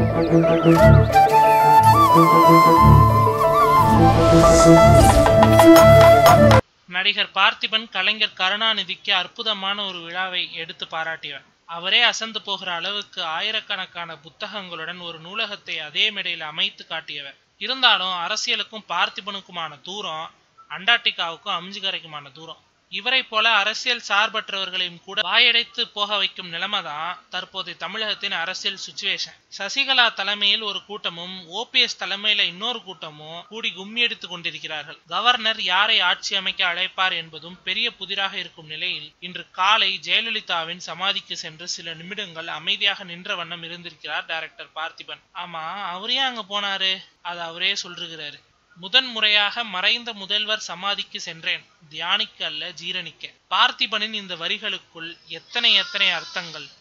நடிகர் பார்த்திபன் கலைஞர் கருணாநிதிக்கு அற்புதமான ஒரு விழாவை எடுத்து பாராட்டியவர் அவரே அசந்து போகிற அளவுக்கு ஆயிரக்கணக்கான புத்தகங்களுடன் ஒரு நூலகத்தை அதே மேடையில் அமைத்து காட்டியவர் இருந்தாலும் அரசியலுக்கும் பார்த்திபனுக்குமான தூரம் அண்டார்டிகாவுக்கும் அம்ஜிகரைக்குமான தூரம் இவரை போல அரசியல் சார்பற்றவர்களையும் கூட வாயடைத்து போக வைக்கும் நிலைமை தான் தற்போதைய தமிழகத்தின் அரசியல் சுச்சுவேஷன் சசிகலா தலைமையில் ஒரு கூட்டமும் ஓபிஎஸ் தலைமையில இன்னொரு கூட்டமும் கூடி கும்மி எடுத்துக் கொண்டிருக்கிறார்கள் கவர்னர் யாரை ஆட்சி அமைக்க அழைப்பார் என்பதும் பெரிய புதிராக இருக்கும் நிலையில் இன்று காலை ஜெயலலிதாவின் சமாதிக்கு சென்று சில நிமிடங்கள் அமைதியாக நின்ற வண்ணம் இருந்திருக்கிறார் டைரக்டர் பார்த்திபன் ஆமா அவர் ஏன் அங்க போனாரு அது அவரே சொல்லிருக்கிறாரு முதன் முறையாக மறைந்த முதல்வர் சமாதிக்கு சென்றேன் தியானிக்க அல்ல ஜீரணிக்க பார்த்திபனின் இந்த வரிகளுக்குள் எத்தனை எத்தனை அர்த்தங்கள்